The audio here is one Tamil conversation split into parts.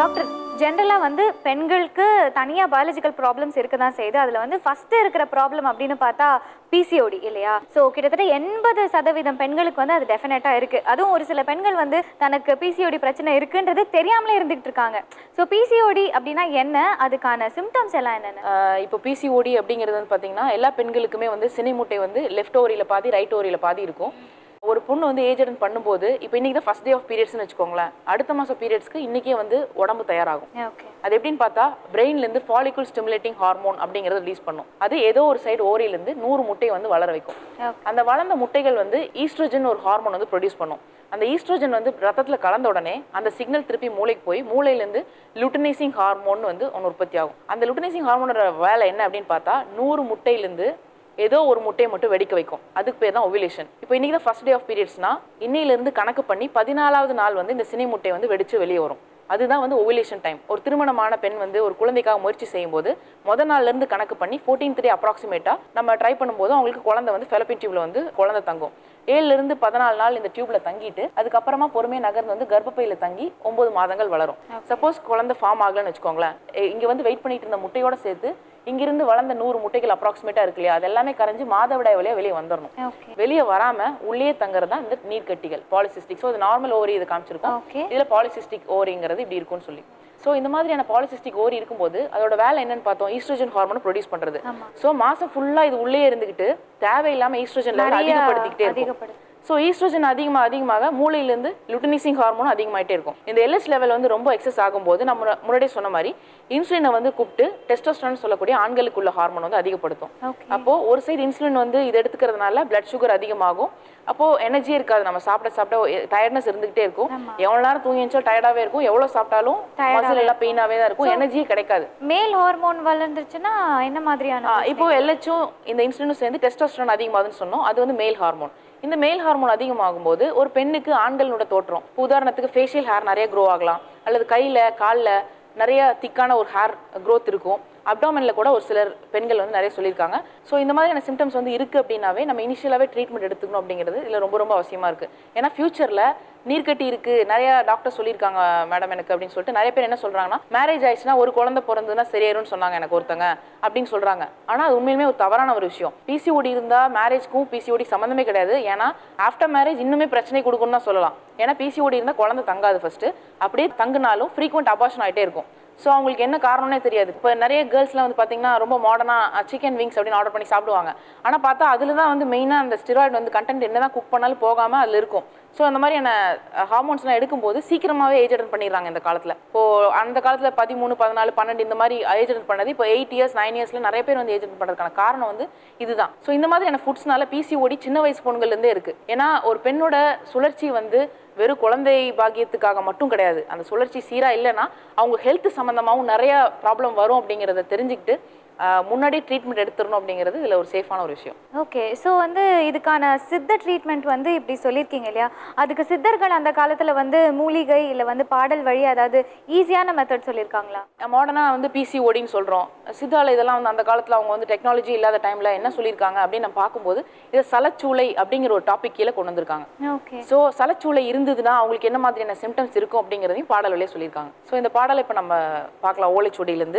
டாக்டர் ஜென்ரலாக வந்து பெண்களுக்கு தனியாக பயாலஜிக்கல் ப்ராப்ளம்ஸ் இருக்க தான் செய்யுது அதில் வந்து ஃபஸ்ட்டு இருக்கிற ப்ராப்ளம் அப்படின்னு பார்த்தா பிசிஓடி இல்லையா ஸோ கிட்டத்தட்ட எண்பது சதவீதம் பெண்களுக்கு வந்து அது டெஃபினட்டாக இருக்குது அதுவும் ஒரு சில பெண்கள் வந்து தனக்கு பிசிஓடி பிரச்சனை இருக்குன்றது தெரியாமலே இருந்துகிட்டு இருக்காங்க ஸோ பிசிஓடி அப்படின்னா என்ன அதுக்கான சிம்டம்ஸ் எல்லாம் என்னென்ன ஆஹ் இப்போ பிசிஓடி அப்படிங்கிறது வந்து பார்த்தீங்கன்னா எல்லா பெண்களுக்குமே வந்து சினைமுட்டை வந்து லெஃப்ட் ஓரியில் பாதி ரைட் ஓரியில் பாதி இருக்கும் ஒரு பொண்ணு வந்து ஏஜ் அட்டன் பண்ணும்போது இப்போ இன்னைக்கு தான் ஃபஸ்ட் டே ஆஃப் பீரியட்ஸ்னு வச்சுக்கோங்களேன் அடுத்த மாதம் பீரியட்ஸ்க்கு இன்றைக்கே வந்து உடம்பு தயாராகும் ஓகே அது எப்படின்னு பார்த்தா பிரெயின்லேருந்து ஃபாலிகுல் ஸ்டிமுலேட்டிங் ஹார்மோன் அப்படிங்கிறத ரிலீஸ் பண்ணும் அது ஏதோ ஒரு சைடு ஓரியிலேருந்து நூறு முட்டையை வந்து வளர வைக்கும் ஓகே அந்த வளர்ந்த முட்டைகள் வந்து ஈஸ்ட்ரோஜன் ஒரு ஹார்மோன் வந்து ப்ரொடியூஸ் பண்ணும் அந்த ஈஸ்ட்ரோஜன் வந்து ரத்தத்தில் கலந்த உடனே அந்த சிக்னல் திருப்பி மூளைக்கு போய் மூளையிலேருந்து லுட்டினைசிங் ஹார்மோன் வந்து ஒன்று உற்பத்தி ஆகும் அந்த லுட்டினைசிங் ஹார்மோனோட வேலை என்ன அப்படின்னு பார்த்தா நூறு முட்டையிலேருந்து ஏதோ ஒரு முட்டையை மட்டும் வெடிக்க வைக்கும் அதுக்கு பேர் தான் ஒவிலேஷன் இப்போ இன்னைக்கு தான் ஃபர்ஸ்ட் டே ஆஃப் பீரியட்ஸ்னா இன்னையிலேருந்து கணக்கு பண்ணி பதினாலாவது நாள் வந்து இந்த சினை முட்டை வந்து வெடிச்சு வெளியே வரும் அதுதான் வந்து ஓவிலேஷன் டைம் ஒரு திருமணமான பெண் வந்து ஒரு குழந்தைக்காக முயற்சி செய்யும்போது முத நாள்ல இருந்து கணக்கு பண்ணி ஃபோர்டீன் த்ரீ அப்ராக்சிமேட்டா நம்ம ட்ரை பண்ணும்போது அவங்களுக்கு குழந்தை வந்து ஃபெலப்பின் டியூப்ல வந்து குழந்தை தங்கும் ஏழுல இருந்து பதினாலு நாள் இந்த டியூப்ல தங்கிட்டு அதுக்கப்புறமா பொறுமையா நகர்ந்து வந்து கர்ப்பப்பையில தங்கி ஒன்பது மாதங்கள் வளரும் சப்போஸ் குழந்தை ஃபார்ம் ஆகலன்னு வச்சுக்கோங்களேன் எ- இங்க வந்து வெயிட் பண்ணிட்டு இருந்த முட்டையோட சேர்த்து இங்கிருந்து வளர்ந்த நூறு முட்டைகள் அப்ராக்சிமேட்டா இருக்கு இல்லையா அது எல்லாமே கரைஞ்சு மாதவிடாய் வழியா வெளியே வந்துடணும் ஓகே வெளியே வராம உள்ளே தங்குறது தான் இந்த நீர்க்கட்டிகள் பாலிசிஸ்டிக் ஸோ இது நார்மல் ஓரி இது காமிச்சிருக்கோம் ஓகே இதுல பாலிசிஸ்டிக் ஓரிங்கிறது இப்படி இருக்கும்னு சொல்லி ஸோ இந்த மாதிரியான பாலிசிஸ்டிக் ஓரி இருக்கும்போது அதோட வேலை என்னன்னு பார்த்தோம் ஈஸ்ட்ரோஜன் ஹார்மோன் ப்ரொடியூஸ் பண்றது ஆமா. ஸோ மாசம் ஃபுல்லா இது உள்ளே இருந்துகிட்டு தேவையில்லாம ஈஸ்ட்ரோஜன் லெவல் நிறைய அதிகப்படுத்திக்கிட்டே இருக்கும் அதிகப்படுது ஸோ ஈஸ்ட்ரோஜன் அதிகமாக அதிகமாக மூளையிலேருந்து லுட்டினிசிங் ஹார்மோன் அதிகமாயிட்டே இருக்கும் இந்த எல்எஸ் லெவல் வந்து ரொம்ப எக்ஸஸ் ஆகும்போது நம்ம முன்ன- முன்னாடியே சொன்ன மாதிரி இன்சுலினை வந்து கூப்பிட்டு டெஸ்டோஸ்டரான் சொல்லக்கூடிய ஆண்களுக்குள்ள ஹார்மோன் வந்து அதிகப்படுத்தும் ஓகே அப்போ ஒரு சைடு இன்சுலின் வந்து இது எடுத்துக்கிறதுனால பிளட் சுகர் அதிகமாகும் அப்போ எனர்ஜியே இருக்காது நம்ம சாப்பிட சாப்பிட டயர்ட்னஸ் இருந்துகிட்டே இருக்கும் எவ்வளவு நேரம் தூங்கி எழுந்தாலும் டயர்டாவே இருக்கும் எவ்வளவு சாப்பிட்டாலும் மசில் எல்லாம் பெயினாவே தான் இருக்கும் எனர்ஜியே கிடைக்காது மேல் ஹார்மோன் வளர்ந்துருச்சுன்னா என்ன மாதிரியான ஆ, இப்போ எல்ஹெச்சும் இந்த இன்சுலினும் சேர்ந்து டெஸ்டோஸ்டரான் அதிகமாகுதுன்னு சொன்னோம் அது வந்து மேல் ஹார்மோன் இந்த மேல் ஹார்மோன் அதிகமாகும் போது ஒரு பெண்ணுக்கு ஆண்களோட தோற்றம் இப்போ உதாரணத்துக்கு ஃபேஷியல் ஹேர் நிறைய க்ரோ ஆகலாம் அல்லது கையில கால்ல நிறைய திக்கான ஒரு ஹேர் growth இருக்கும் அப்டாமன்ல கூட ஒரு சிலர் பெண்கள் வந்து நிறைய சொல்லியிருக்காங்க ஸோ இந்த மாதிரியான சிம்டம்ஸ் வந்து இருக்கு அப்படின்னாவே நம்ம இனிஷியலாகவே ட்ரீட்மெண்ட் எடுத்துக்கணும் அப்படிங்கிறது இதில் ரொம்ப ரொம்ப அவசியமா இருக்கு ஏன்னா ஃபியூச்சர்ல நீர்க்கட்டி இருக்கு நிறைய டாக்டர் சொல்லியிருக்காங்க மேடம் எனக்கு அப்படின்னு சொல்லிட்டு நிறைய பேர் என்ன சொல்றாங்கன்னா மேரேஜ் ஆயிடுச்சுன்னா ஒரு குழந்தை பிறந்ததுன்னா சரியாயிரும்னு சொன்னாங்க எனக்கு ஒருத்தங்க அப்படின்னு சொல்றாங்க ஆனா அது உண்மையுமே ஒரு தவறான ஒரு விஷயம் பிசிஓடி இருந்தா மேரேஜ்க்கும் பிசிஓடி சம்மந்தமே கிடையாது ஏன்னா ஆஃப்டர் மேரேஜ் இன்னுமே பிரச்சனை கொடுக்கும்னு தான் சொல்லலாம் ஏன்னா பிசிஓடி இருந்தா குழந்தை தங்காது ஃபர்ஸ்ட் அப்படியே தங்குனாலும் ஃப்ரீக்வெண்ட் அபார்ஷன் ஆயிட்டே இருக்கும் ஸோ அவங்களுக்கு என்ன காரணம்னே தெரியாது இப்போ நிறைய கேர்ள்ஸ்லாம் வந்து பார்த்தீங்கன்னா ரொம்ப மாடர்னாக சிக்கன் விங்ஸ் அப்படின்னு ஆர்டர் பண்ணி சாப்பிடுவாங்க ஆனால் பார்த்தா அதில் தான் வந்து மெயினாக அந்த ஸ்டிராய்டு வந்து கண்டென்ட் என்ன தான் குக் பண்ணாலும் போகாமல் அதில் இருக்கும் ஸோ அந்த மாதிரியான ஹார்மோன்ஸ்லாம் எடுக்கும்போது சீக்கிரமாகவே ஏஜ் அட்டன் பண்ணிடுறாங்க இந்த காலத்தில் இப்போ அந்த காலத்தில் பதிமூணு பதினாலு பன்னெண்டு இந்த மாதிரி ஏஜ் அட்டன் பண்ணது இப்போ எயிட் இயர்ஸ் நைன் இயர்ஸ்ல நிறைய பேர் வந்து ஏஜ் அட்டன் பண்ணுறதுக்கான காரணம் வந்து இதுதான் ஸோ இந்த மாதிரியான ஃபுட்ஸ்னால பிசிஓடி சின்ன வயசு பொண்ணுங்கள்லேருந்தே இருக்கு ஏன்னா ஒரு பெண்ணோட சுழற்சி வந்து வெறும் குழந்தை பாக்கியத்துக்காக மட்டும் கிடையாது அந்த சுழற்சி சீரா இல்லைன்னா அவங்க ஹெல்த் சம்மந்தமாகவும் நிறைய ப்ராப்ளம் வரும் அப்படிங்கிறத தெரிஞ்சுக்கிட்டு ஆஹ், முன்னாடியே ட்ரீட்மெண்ட் எடுத்துடணும் அப்படிங்கிறது இதில் ஒரு சேஃபான ஒரு விஷயம் ஓகே ஸோ வந்து இதுக்கான சித்த ட்ரீட்மெண்ட் வந்து இப்படி சொல்லியிருக்கீங்க இல்லையா அதுக்கு சித்தர்கள் அந்த காலத்தில் வந்து மூலிகை இல்லை வந்து பாடல் வழி அதாவது ஈஸியான மெத்தட் சொல்லியிருக்காங்களா மாடர்னாக வந்து பிசிஓடின்னு சொல்கிறோம் சித்தால இதெல்லாம் வந்து அந்த காலத்தில் அவங்க வந்து டெக்னாலஜி இல்லாத டைமில் என்ன சொல்லியிருக்காங்க அப்படின்னு நம்ம பார்க்கும்போது இதை சலச்சூளை அப்படிங்கிற ஒரு டாபிக் கீழே கொண்டு வந்திருக்காங்க ஓகே ஸோ சலச்சூளை இருந்ததுன்னா அவங்களுக்கு என்ன மாதிரியான சிம்டம்ஸ் இருக்கும் அப்படிங்கிறதையும் பாடல் வழியாக சொல்லியிருக்காங்க ஸோ இந்த பாடலை இப்போ நம்ம பார்க்கலாம் ஓலைச்சுவடியிலேருந்து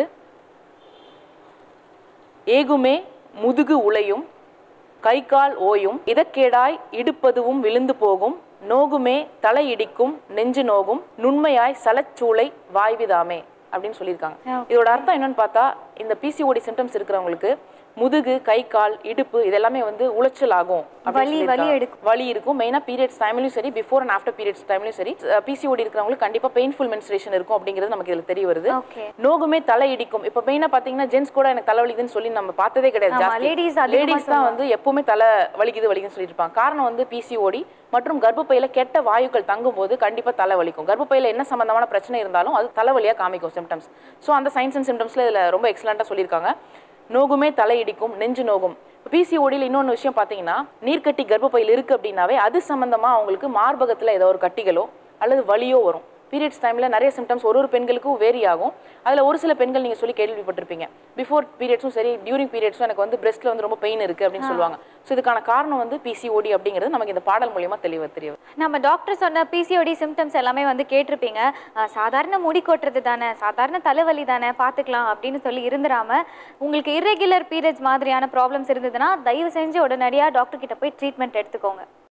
ஏகுமே முதுகு உளையும் கை கால் ஓயும் இதக்கேடாய் இடுப்பதுவும் விழுந்து போகும் நோகுமே தலை இடிக்கும் நெஞ்சு நோகும் நுண்மையாய் சலச்சூளை வாய்விதாமே அப்படின்னு சொல்லியிருக்காங்க Okay. இதோட அர்த்தம் என்னன்னு பார்த்தா இந்த பிசிஓடி சிம்டம்ஸ் இருக்கிறவங்களுக்கு முதுகு கை கால் இடுப்பு இதெல்லாமே வந்து உளைச்சல் ஆகும் அப்படின்னு வலி, வலி சொல்லியிருக்காங்க. எடுக்கும். வலி இருக்கும் மெயினாக பீரியட்ஸ் டைம்லையும் சரி பிஃபோர் அண்ட் ஆஃப்டர் பீரியட்ஸ் டைம்லையும் சரி பிசிஓடி இருக்கிறவங்களுக்கு கண்டிப்பாக பெயின்ஃபுல் மென்ஸ்ட்ரேஷன் இருக்கும் அப்படிங்கிறது நமக்கு இதில் தெரிய வருது ஓகே நோகுமே தலை இடிக்கும் இப்போ மெயினாக பார்த்தீங்கன்னா ஜென்ஸ் கூட எனக்கு தலை வலிக்குதுன்னு சொல்லி நம்ம பார்த்ததே கிடையாது ஆமா, ஜாஸ்தி ladies அதிகமா லேடிஸ் தான் வந்து எப்பவுமே தலை வலிக்குது வலிக்குதுன்னு சொல்லிட்டு இருப்பாங்க காரணம் வந்து பிசிஓடி மற்றும் கர்ப்பப்பையில கெட்ட வாயுக்கள் தங்கும்போது கண்டிப்பா தலை வலிக்கும் கர்ப்பப்பையில என்ன சம்பந்தமான பிரச்சனை இருந்தாலும் அது தலைவலியா காமிக்கும் சிம்டம்ஸ் ஸோ அந்த சயின்ஸ் அண்ட் சிம்டம்ஸ்ல இதுல ரொம்ப எக்ஸலண்டா சொல்லியிருக்காங்க நோகுமே தலை இடிக்கும் நெஞ்சு நோகும் பிசிஓடியில் இன்னொன்று விஷயம் பார்த்தீங்கன்னா நீர்க்கட்டி கர்ப்பப்பையில் இருக்கு அப்படின்னாவே அது சம்பந்தமா அவங்களுக்கு மார்பகத்துல ஏதோ ஒரு கட்டிகளோ அல்லது வலியோ வரும் பீரியட்ஸ் டைமில் நிறைய சிம்டம்ஸ் ஒரு ஒரு பெண்களுக்கும் வேரி ஆகும் அதில் ஒரு சில பெண்கள் நீங்கள் சொல்லி கேள்விப்பட்டிருப்பீங்க பிஃபோர் பீரியட்ஸும் சரி டியூரிங் பீரியட்ஸும் எனக்கு வந்து பிரஸ்ட்டில் வந்து ரொம்ப பெயின் இருக்குது அப்படின்னு சொல்லுவாங்க ஸோ இதுக்கான காரணம் வந்து பிசிஓடி அப்படிங்கிறது நமக்கு இந்த பாடல் மூலியமாக தெளிவாக தெரிய வரும். நம்ம டாக்டர் சொன்ன பிசிஓடி சிம்டம்ஸ் எல்லாமே வந்து கேட்டிருப்பீங்க அஹ் சாதாரண முடி கொட்டுறது தானே சாதாரண தலைவலி தானே பார்த்துக்கலாம் அப்படின்னு சொல்லி இருந்துடாம உங்களுக்கு irregular பீரியட்ஸ் மாதிரியான ப்ராப்ளம்ஸ் இருந்ததுன்னா தயவு செஞ்சு உடனடியாக டாக்டர் கிட்ட போய் ட்ரீட்மெண்ட் எடுத்துக்கோங்க